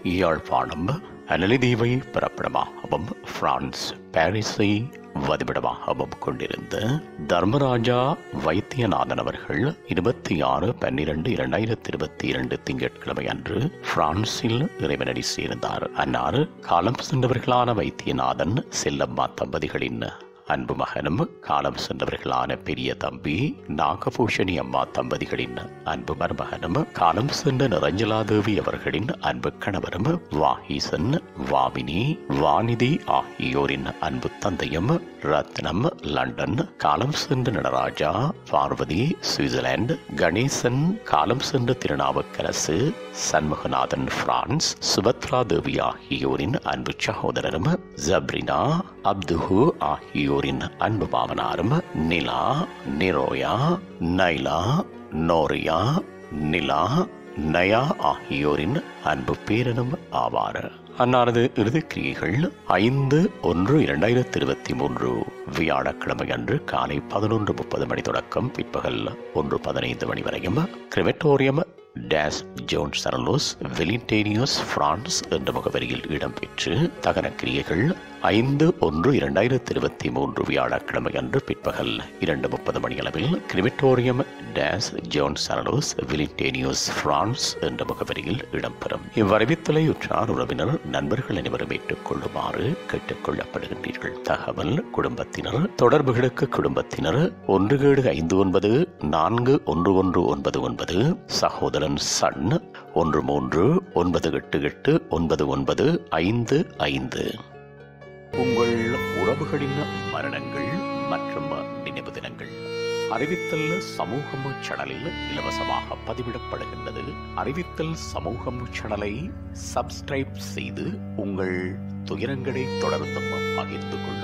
Yazhpanam அனலிதீவை பிறப்பிடமாகவும் France பாரிஸை வதிவிடமாகவும் கொண்டிருந்த தர்மராஜா வைத்தியநாதன் அவர்கள் இருபத்தி ஆறு பன்னிரண்டு இரண்டாயிரத்தி இருபத்தி இரண்டு திங்கட்கிழமை அன்று பிரான்சில் இறைவனடி சேர்ந்தார் அன்னார் காலம் சென்றவர்களான வைத்தியநாதன் செல்லம்மா தம்பதிகளின் அன்பு மகனும் காலம் சென்றவர்களான பெரிய தம்பி நாகபூஷணி அம்மா தம்பதிகளின் அன்பு மருமகனும் காலம் சென்ற நிரஞ்சலாதேவி அவர்களின் அன்பு கணவரும் வாகீசன் வாமினி வானிதி ஆகியோரின் அன்பு தந்தையும் ரத்னம் லண்டன் காலம் சென்ற நடராஜா பார்வதி சுவிட்சர்லாந்து கணேசன் காலம் சென்ற திருநாவுக்கரசு சண்முகநாதன் பிரான்ஸ் சுபத்ரா தேவி ஆகியோரின் அன்பு சகோதரரும் ஜப்ரினா அப்துஹு ஆகியோரின் அன்பு பாவனாரும் நிலா நிரோயா நைலா நோரியா நிலா நயா ஆகியோரின் அன்பு பேரனும் ஆவார் அன்னாரது இறுதிக்கிரியைகள் ஐந்து ஒன்று இரண்டாயிரத்தி இருபத்தி மூன்று வியாழக்கிழமை அன்று காலை பதினொன்று முப்பது மணி தொடக்கம் பிற்பகல் ஒன்று பதினைந்து மணி வரையும் கிரிமெட்டோரியம் டேஸ் ஜோன் சரலோஸ் வெலிண்டேனியஸ் பிரான்ஸ் என்ற முகவரியில் இடம்பெற்று தகன கிரியைகள் ஐந்து ஒன்று இரண்டாயிரத்தி இருபத்தி மூன்று வியாழக்கிழமை அன்று பிற்பகல் இரண்டு முப்பது மணி அளவில் கிரிமிட்டோரியம் டேஸ் ஜோன் சரலோஸ் விலிண்டேனியோஸ் பிரான்ஸ் என்ற முகவரியில் இடம்பெறும் இவ்வறிவித்தலை உற்றார் உறவினர் நண்பர்கள் அனைவரும் ஏற்றுக்கொள்ளுமாறு கேட்டுக்கொள்ளப்படுகின்றீர்கள் தகவல் குடும்பத்தினர் தொடர்புகளுக்கு குடும்பத்தினர் ஒன்று ஏழு ஐந்து ஒன்பது நான்கு ஒன்று ஒன்று ஒன்பது ஒன்பது சகோதரன் சன் ஒன்று மூன்று ஒன்பது எட்டு எட்டு ஒன்பது ஒன்பது ஐந்து ஐந்து உங்கள் உறவுகளின் மரணங்கள் மற்றும் நினைவு தினங்கள் அறிவித்தல் சமூகம் சேனலில் இலவசமாக பதிவிடப்படுகின்றது அறிவித்தல் சமூகம் சேனலை சப்ஸ்கிரைப் செய்து உங்கள் துயரங்களை தொடர்ந்தும் பகிர்ந்து கொள்ளுங்கள்